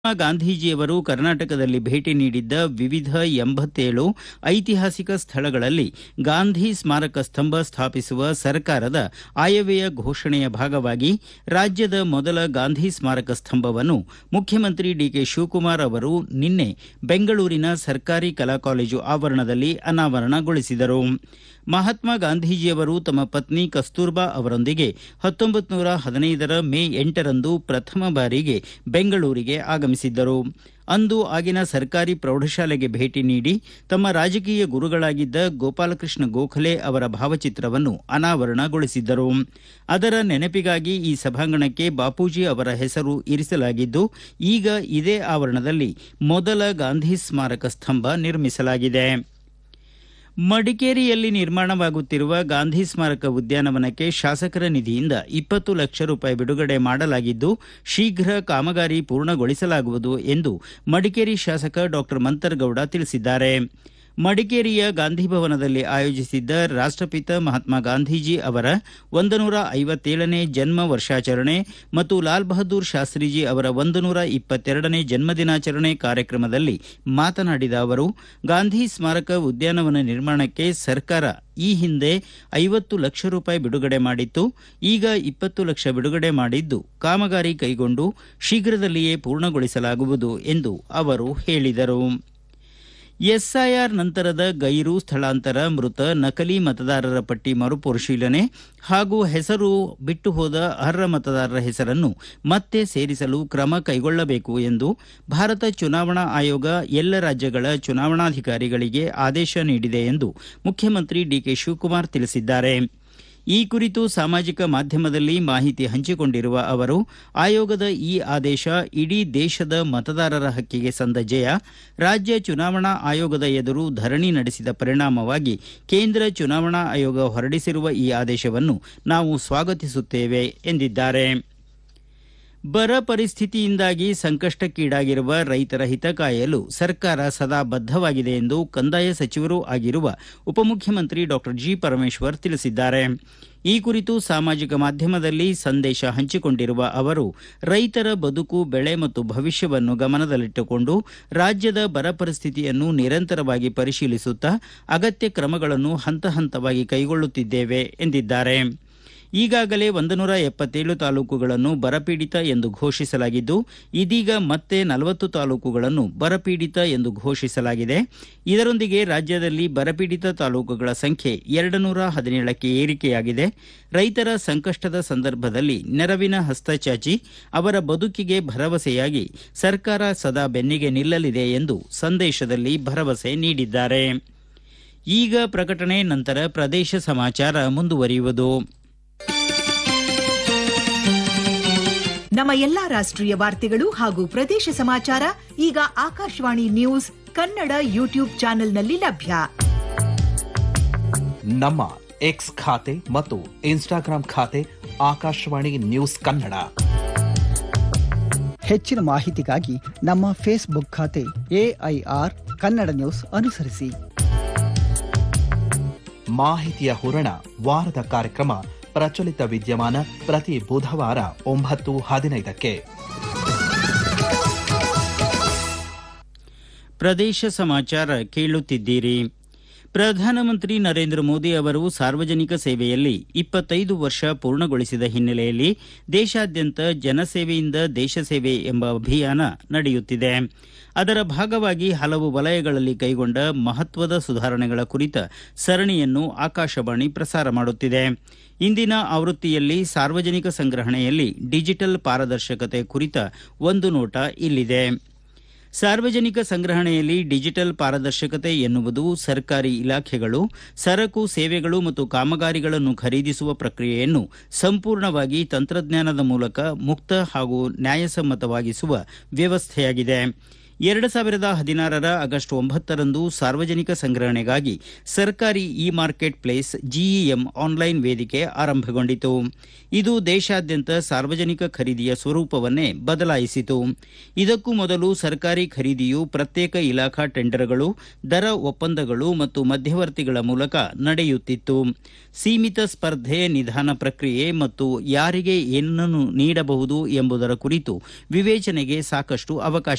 ಮಹಾತ್ಮ ಗಾಂಧೀಜಿಯವರು ಕರ್ನಾಟಕದಲ್ಲಿ ಭೇಟಿ ನೀಡಿದ್ದ ವಿವಿಧ ಎಂಬತ್ತೇಳು ಐತಿಹಾಸಿಕ ಸ್ಥಳಗಳಲ್ಲಿ ಗಾಂಧಿ ಸ್ಮಾರಕ ಸ್ತಂಭ ಸ್ಥಾಪಿಸುವ ಸರ್ಕಾರದ ಆಯವ್ಯಯ ಘೋಷಣೆಯ ಭಾಗವಾಗಿ ರಾಜ್ಯದ ಮೊದಲ ಗಾಂಧಿ ಸ್ಮಾರಕ ಸ್ತಂಭವನ್ನು ಮುಖ್ಯಮಂತ್ರಿ ಡಿಕೆ ಶಿವಕುಮಾರ್ ಅವರು ನಿನ್ನೆ ಬೆಂಗಳೂರಿನ ಸರ್ಕಾರಿ ಕಲಾ ಕಾಲೇಜು ಆವರಣದಲ್ಲಿ ಅನಾವರಣಗೊಳಿಸಿದರು ಮಹಾತ್ಮ ಗಾಂಧೀಜಿಯವರು ತಮ್ಮ ಪತ್ನಿ ಕಸ್ತೂರ್ಬಾ ಅವರೊಂದಿಗೆ ಹತ್ತೊಂಬತ್ತು ನೂರ ಹದಿನೈದರ ಮೇ ಎಂಟರಂದು ಪ್ರಥಮ ಬಾರಿಗೆ ಬೆಂಗಳೂರಿಗೆ ಆಗಮಿಸಿದ್ದರು ಅಂದು ಆಗಿನ ಸರ್ಕಾರಿ ಪ್ರೌಢಶಾಲೆಗೆ ಭೇಟಿ ನೀಡಿ ತಮ್ಮ ರಾಜಕೀಯ ಗುರುಗಳಾಗಿದ್ದ ಗೋಪಾಲಕೃಷ್ಣ ಗೋಖಲೆ ಅವರ ಭಾವಚಿತ್ರವನ್ನು ಅನಾವರಣಗೊಳಿಸಿದ್ದರು ಅದರ ನೆನಪಿಗಾಗಿ ಈ ಸಭಾಂಗಣಕ್ಕೆ ಬಾಪೂಜಿ ಅವರ ಹೆಸರು ಇರಿಸಲಾಗಿದ್ದು ಈಗ ಇದೇ ಆವರಣದಲ್ಲಿ ಮೊದಲ ಗಾಂಧಿ ಸ್ಮಾರಕ ಸ್ತಂಭ ನಿರ್ಮಿಸಲಾಗಿದೆ ಮಡಿಕೇರಿಯಲ್ಲಿ ನಿರ್ಮಾಣವಾಗುತ್ತಿರುವ ಗಾಂಧಿ ಸ್ಮಾರಕ ಉದ್ಯಾನವನಕ್ಕೆ ಶಾಸಕರ ನಿಧಿಯಿಂದ ಇಪ್ಪತ್ತು ಲಕ್ಷ ರೂಪಾಯಿ ಬಿಡುಗಡೆ ಮಾಡಲಾಗಿದ್ದು ಶೀಘ್ರ ಕಾಮಗಾರಿ ಪೂರ್ಣಗೊಳಿಸಲಾಗುವುದು ಎಂದು ಮಡಿಕೇರಿ ಶಾಸಕ ಡಾಕ್ಟರ್ ಮಂತರಗೌಡ ತಿಳಿಸಿದ್ದಾರೆ ಮಡಿಕೇರಿಯ ಗಾಂಧಿ ಭವನದಲ್ಲಿ ಆಯೋಜಿಸಿದ್ದ ರಾಷ್ಟಪಿತ ಮಹಾತ್ಮ ಗಾಂಧೀಜಿ ಅವರ ಒಂದು ನೂರ ಐವತ್ತೇಳನೇ ಜನ್ಮ ವರ್ಷಾಚರಣೆ ಮತ್ತು ಲಾಲ್ ಬಹದ್ದೂರ್ ಶಾಸ್ತ್ರೀಜಿ ಅವರ ಒಂದು ನೂರ ಇಪ್ಪತ್ತೆರಡನೇ ಜನ್ಮದಿನಾಚರಣೆ ಕಾರ್ಯಕ್ರಮದಲ್ಲಿ ಮಾತನಾಡಿದ ಅವರು ಗಾಂಧಿ ಸ್ಮಾರಕ ಉದ್ಯಾನವನ ನಿರ್ಮಾಣಕ್ಕೆ ಸರ್ಕಾರ ಈ ಹಿಂದೆ ಐವತ್ತು ಲಕ್ಷ ರೂಪಾಯಿ ಬಿಡುಗಡೆ ಮಾಡಿತ್ತು ಈಗ ಇಪ್ಪತ್ತು ಲಕ್ಷ ಬಿಡುಗಡೆ ಮಾಡಿದ್ದು ಕಾಮಗಾರಿ ಕೈಗೊಂಡು ಶೀಘ್ರದಲ್ಲಿಯೇ ಪೂರ್ಣಗೊಳಿಸಲಾಗುವುದು ಎಂದು ಅವರು ಹೇಳಿದರು ಎಸ್ಐಆರ್ ನಂತರದ ಗೈರು ಸ್ಥಳಾಂತರ ಮೃತ ನಕಲಿ ಮತದಾರರ ಪಟ್ಟಿ ಮರುಪರಿಶೀಲನೆ ಹಾಗೂ ಹೆಸರು ಬಿಟ್ಟು ಹೋದ ಅರ್ಹ ಮತದಾರರ ಹೆಸರನ್ನು ಮತ್ತೆ ಸೇರಿಸಲು ಕ್ರಮ ಕೈಗೊಳ್ಳಬೇಕು ಎಂದು ಭಾರತ ಚುನಾವಣಾ ಆಯೋಗ ಎಲ್ಲ ರಾಜ್ಯಗಳ ಚುನಾವಣಾಧಿಕಾರಿಗಳಿಗೆ ಆದೇಶ ನೀಡಿದೆ ಎಂದು ಮುಖ್ಯಮಂತ್ರಿ ಡಿಕೆ ಶಿವಕುಮಾರ್ ತಿಳಿಸಿದ್ದಾರೆ ಈ ಕುರಿತು ಸಾಮಾಜಿಕ ಮಾಧ್ಯಮದಲ್ಲಿ ಮಾಹಿತಿ ಹಂಚಿಕೊಂಡಿರುವ ಅವರು ಆಯೋಗದ ಈ ಆದೇಶ ಇಡೀ ದೇಶದ ಮತದಾರರ ಹಕ್ಕಿಗೆ ಸಂದ ಜಯ ರಾಜ್ಯ ಚುನಾವಣಾ ಆಯೋಗದ ಎದುರು ಧರಣಿ ನಡೆಸಿದ ಪರಿಣಾಮವಾಗಿ ಕೇಂದ್ರ ಚುನಾವಣಾ ಆಯೋಗ ಹೊರಡಿಸಿರುವ ಈ ಆದೇಶವನ್ನು ನಾವು ಸ್ವಾಗತಿಸುತ್ತೇವೆ ಎಂದಿದ್ದಾರೆ ಬರ ಪರಿಸ್ಥಿತಿಯಿಂದಾಗಿ ಸಂಕಷ್ಟಕ್ಕೀಡಾಗಿರುವ ರೈತರ ಹಿತ ಕಾಯಲು ಸರ್ಕಾರ ಸದಾ ಬದ್ಧವಾಗಿದೆ ಎಂದು ಕಂದಾಯ ಸಚಿವರೂ ಆಗಿರುವ ಉಪಮುಖ್ಯಮಂತ್ರಿ ಡಾಕ್ಟರ್ ಜಿ ಪರಮೇಶ್ವರ್ ತಿಳಿಸಿದ್ದಾರೆ ಈ ಕುರಿತು ಸಾಮಾಜಿಕ ಮಾಧ್ಯಮದಲ್ಲಿ ಸಂದೇಶ ಹಂಚಿಕೊಂಡಿರುವ ಅವರು ರೈತರ ಬದುಕು ಬೆಳೆ ಮತ್ತು ಭವಿಷ್ಯವನ್ನು ಗಮನದಲ್ಲಿಟ್ಟುಕೊಂಡು ರಾಜ್ಯದ ಬರ ಪರಿಸ್ಥಿತಿಯನ್ನು ನಿರಂತರವಾಗಿ ಪರಿಶೀಲಿಸುತ್ತಾ ಅಗತ್ಯ ಕ್ರಮಗಳನ್ನು ಹಂತ ಹಂತವಾಗಿ ಕೈಗೊಳ್ಳುತ್ತಿದ್ದೇವೆ ಎಂದಿದ್ದಾರೆ ಈಗಾಗಲೇ ಒಂದು ನೂರ ಎಪ್ಪತ್ತೇಳು ತಾಲೂಕುಗಳನ್ನು ಬರಪೀಡಿತ ಎಂದು ಘೋಷಿಸಲಾಗಿದ್ದು ಇದೀಗ ಮತ್ತೆ ನಲವತ್ತು ತಾಲೂಕುಗಳನ್ನು ಬರಪೀಡಿತ ಎಂದು ಘೋಷಿಸಲಾಗಿದೆ ಇದರೊಂದಿಗೆ ರಾಜ್ಯದಲ್ಲಿ ಬರಪೀಡಿತ ತಾಲೂಕುಗಳ ಸಂಖ್ಯೆ ಎರಡು ನೂರ ಹದಿನೇಳಕ್ಕೆ ಏರಿಕೆಯಾಗಿದೆ ರೈತರ ಸಂಕಷ್ಟದ ಸಂದರ್ಭದಲ್ಲಿ ನೆರವಿನ ಹಸ್ತಚಾಚಿ ಅವರ ಬದುಕಿಗೆ ಭರವಸೆಯಾಗಿ ಸರ್ಕಾರ ಸದಾ ಬೆನ್ನಿಗೆ ನಿಲ್ಲಲಿದೆ ಎಂದು ಸಂದೇಶದಲ್ಲಿ ಭರವಸೆ ನೀಡಿದ್ದಾರೆ ಈಗ ಪ್ರಕಟಣೆ ನಂತರ ಪ್ರದೇಶ ಸಮಾಚಾರ ಮುಂದುವರಿಯುವುದು ನಮ್ಮ ಎಲ್ಲಾ ರಾಷ್ಟ್ರೀಯ ವಾರ್ತೆಗಳು ಹಾಗೂ ಪ್ರದೇಶ ಸಮಾಚಾರ ಈಗ ಆಕಾಶವಾಣಿ ನ್ಯೂಸ್ ಕನ್ನಡ ಯೂಟ್ಯೂಬ್ ಚಾನೆಲ್ನಲ್ಲಿ ಲಭ್ಯ ನಮ್ಮ ಎಕ್ಸ್ ಖಾತೆ ಮತ್ತು ಇನ್ಸ್ಟಾಗ್ರಾಂ ಖಾತೆ ಆಕಾಶವಾಣಿ ನ್ಯೂಸ್ ಕನ್ನಡ ಹೆಚ್ಚಿನ ಮಾಹಿತಿಗಾಗಿ ನಮ್ಮ ಫೇಸ್ಬುಕ್ ಖಾತೆ ಎಐಆರ್ ಕನ್ನಡ ನ್ಯೂಸ್ ಅನುಸರಿಸಿ ಮಾಹಿತಿಯ ಹೂರಣ ವಾರದ ಕಾರ್ಯಕ್ರಮ ಪ್ರಚಲಿತ ವಿದ್ಯಮಾನ ಪ್ರತಿ ಬುಧವಾರ ಒಂಬತ್ತು ಹದಿನೈದಕ್ಕೆ ಪ್ರದೇಶ ಸಮಾಚಾರ ಕೇಳುತ್ತಿದ್ದೀರಿ ಪ್ರಧಾನಮಂತ್ರಿ ನರೇಂದ್ರ ಮೋದಿ ಅವರು ಸಾರ್ವಜನಿಕ ಸೇವೆಯಲ್ಲಿ ಇಪ್ಪತ್ತೈದು ವರ್ಷ ಪೂರ್ಣಗೊಳಿಸಿದ ಹಿನ್ನೆಲೆಯಲ್ಲಿ ದೇಶಾದ್ಯಂತ ಜನಸೇವೆಯಿಂದ ದೇಶ ಸೇವೆ ಎಂಬ ಅಭಿಯಾನ ನಡೆಯುತ್ತಿದೆ ಅದರ ಭಾಗವಾಗಿ ಹಲವು ವಲಯಗಳಲ್ಲಿ ಕೈಗೊಂಡ ಮಹತ್ವದ ಸುಧಾರಣೆಗಳ ಕುರಿತ ಸರಣಿಯನ್ನು ಆಕಾಶವಾಣಿ ಪ್ರಸಾರ ಮಾಡುತ್ತಿದೆ ಇಂದಿನ ಆವೃತ್ತಿಯಲ್ಲಿ ಸಾರ್ವಜನಿಕ ಸಂಗ್ರಹಣೆಯಲ್ಲಿ ಡಿಜಿಟಲ್ ಪಾರದರ್ಶಕತೆ ಕುರಿತ ಒಂದು ನೋಟ ಇಲ್ಲಿದೆ ಸಾರ್ವಜನಿಕ ಸಂಗ್ರಹಣೆಯಲ್ಲಿ ಡಿಜಿಟಲ್ ಪಾರದರ್ಶಕತೆ ಎನ್ನುವುದು ಸರ್ಕಾರಿ ಇಲಾಖೆಗಳು ಸರಕು ಸೇವೆಗಳು ಮತ್ತು ಕಾಮಗಾರಿಗಳನ್ನು ಖರೀದಿಸುವ ಪ್ರಕ್ರಿಯೆಯನ್ನು ಸಂಪೂರ್ಣವಾಗಿ ತಂತ್ರಜ್ಞಾನದ ಮೂಲಕ ಮುಕ್ತ ಹಾಗೂ ನ್ಯಾಯಸಮ್ಮತವಾಗಿಸುವ ವ್ಯವಸ್ಥೆಯಾಗಿದೆ ಎರಡು ಸಾವಿರದ ಹದಿನಾರರ ಆಗಸ್ಟ್ ಒಂಬತ್ತರಂದು ಸಾರ್ವಜನಿಕ ಸಂಗ್ರಹಣೆಗಾಗಿ ಸರ್ಕಾರಿ e marketplace GEM online ವೇದಿಕೆ ಆರಂಭಗೊಂಡಿತು ಇದು ದೇಶಾದ್ಯಂತ ಸಾರ್ವಜನಿಕ ಖರೀದಿಯ ಸ್ವರೂಪವನ್ನೇ ಬದಲಾಯಿಸಿತು ಇದಕ್ಕೂ ಮೊದಲು ಸರ್ಕಾರಿ ಖರೀದಿಯು ಪ್ರತ್ಯೇಕ ಇಲಾಖಾ ಟೆಂಡರ್ಗಳು ದರ ಒಪ್ಪಂದಗಳು ಮತ್ತು ಮಧ್ಯವರ್ತಿಗಳ ಮೂಲಕ ನಡೆಯುತ್ತಿತ್ತು ಸೀಮಿತ ಸ್ಪರ್ಧೆ ನಿಧಾನ ಪ್ರಕ್ರಿಯೆ ಮತ್ತು ಯಾರಿಗೆ ಏನನ್ನು ನೀಡಬಹುದು ಎಂಬುದರ ಕುರಿತು ವಿವೇಚನೆಗೆ ಸಾಕಷ್ಟು ಅವಕಾಶ